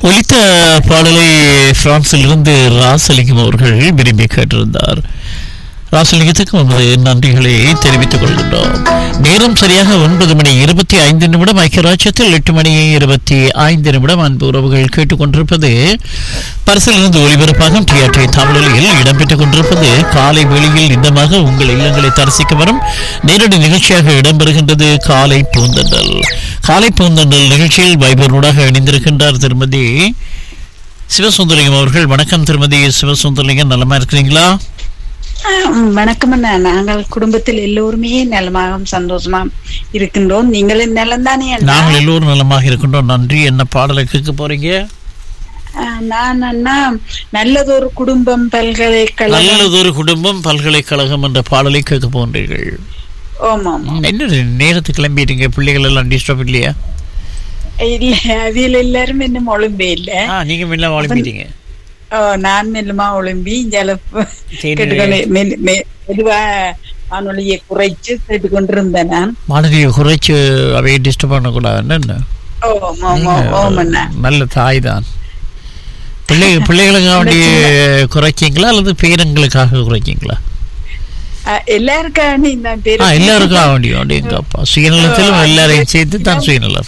ஒலித்த பாடலை பிரான்சிலிருந்து ராசலிங்கம் அவர்கள் விரும்பி கேட்டிருந்தார் ராசலிங்கத்துக்கு நமது நன்றிகளை தெரிவித்துக் கொள்கின்றோம் நேரம் சரியாக ஒன்பது மணி இருபத்தி ஐந்து நிமிடம் ஐக்கியராட்சியத்தில் எட்டு மணி இருபத்தி ஐந்து நிமிடம் அன்பு உறவுகள் கேட்டுக்கொண்டிருப்பது பரிசிலிருந்து ஒளிபரப்பாக டிஆர்டி தமிழில் இடம்பெற்றுக் கொண்டிருப்பது காலை வேளையில் நிதமாக உங்கள் இல்லங்களை தரிசிக்க வரும் நேரடி நிகழ்ச்சியாக இடம்பெறுகின்றது காலை பூந்தண்டல் காலை பூந்தண்டல் நிகழ்ச்சியில் வைபரோடாக இணைந்திருக்கின்றார் திருமதி சிவசுந்தரியம் அவர்கள் வணக்கம் திருமதி சிவசுந்தரிலிங்கம் நலமா இருக்கிறீங்களா ஆம், வணக்கம் அண்ணா நாங்கள் குடும்பத்தில் எல்லோருமே நலமாகவும் சந்தோஷமா இருக்கின்றோம் நீங்களும் நலம்தானே அண்ணா நாங்கள் எல்லோரும் நலமாக இருக்கின்றோம் நன்றி என்ன பாடலை கேட்க போறீங்க ஆ, நான் அண்ணா நல்லதொரு குடும்பம் பல்கலைக்கழகம் நல்லதொரு குடும்பம் பல்கலைக்கழகம் என்ற பாடலை கேட்க போன்றீர்கள் ஆமாம் ம், என்ன நேரத்துக்கு கிளம்பிட்டீங்க பிள்ளைகள் எல்லாம் டிஸ்டர்ப் இல்லையா இல்ல அவியல் எல்லாரும் இன்னும் ஒழும்பே இல்ல ஆ நீங்க முன்ன கிளம்பிட்டீங்க ஓ, நான் மெல்லுமா ஒழும்பி இஞ்சால சரி. கேட்டுக்கொண்டு மெல்- மெ- மெதுவா வானொலியை குறைச்சு கேட்டுக்கொண்டிருந்தேன் நான் மாணவியை குறைச்சு அவையை டிஸ்டர்ப் பண்ணக்கூடாதுன்னு என்ன? ஓ ஆமா ஓம் அண்ணா நல்ல தாய் தான் பிள்ளை பிள்ளைகளுக்காக வேண்டி குறைச்சிங்களா அல்லது பேரங்களுக்காக குறைச்சிங்களா ஆ, எல்லாருக்காண்டி நான் ஆ பேரு எல்லாருக்கும் ஆக வேண்டியும் அப்படிங்கப்பா சுயநலத்திலும் எல்லாரையும் சேர்த்து தான் சுயநலம்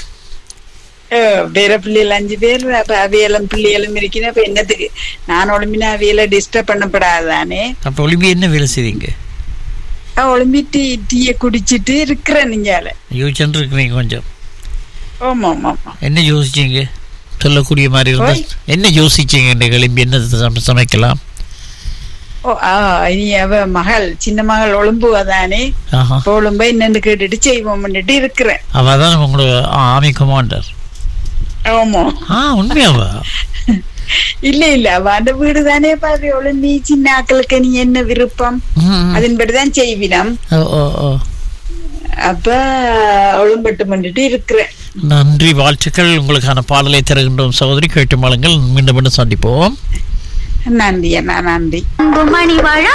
வேற பிள்ளைகள் அஞ்சு பேர் அப்ப அவியலும் பிள்ளைகளும் இருக்கிறேன் அப்ப என்னத்துக்கு நான் ஒளிம்பினா அவியல டிஸ்டர்ப் பண்ணப்படாதானே அப்போ ஒளிம்பி என்ன வேலை செய்றீங்க ஒளிம்பி டீ டீயை குடிச்சிட்டு இருக்கிறேன் நீங்கால யோசிச்சுட்டு இருக்கிறீங்க கொஞ்சம் ஆமா ஆமா ஆமா என்ன யோசிச்சீங்க சொல்லக்கூடிய மாதிரி இருந்தா ஓய். என்ன யோசிச்சீங்க இந்த கிளம்பி என்ன சம- சமைக்கலாம் ஓ ஆ இனி அவ மகள் சின்ன மகள் ஒழும்புவதானே ஆஹா அப்ப ஒழும்ப என்னன்னு கேட்டுட்டு செய்வோம்னுட்டு இருக்கிறேன் அவ தான் உங்களோட ஆர்மி கமாண்டர் ஆமா ஆ உண்மையாவா இல்ல இல்ல அவ அந்த வீடு தானே பாரு ஒழும்பி சின்ன ஆக்களுக்கு நீ என்ன விருப்பம் ம், ம். அதன்படிதான் செய்வினம் ஓ ஓ ஓ அப்ப ஒழும்பட்டு பண்ணிட்டு இருக்கிறேன் நன்றி வாழ்த்துக்கள் உங்களுக்கான பாடலை தருகின்றோம் சகோதரி கேட்டு மாளுங்கள் மீண்டும் மீண்டும் சந்திப்போம் நன்றி அண்ணா நன்றி மணி வாழ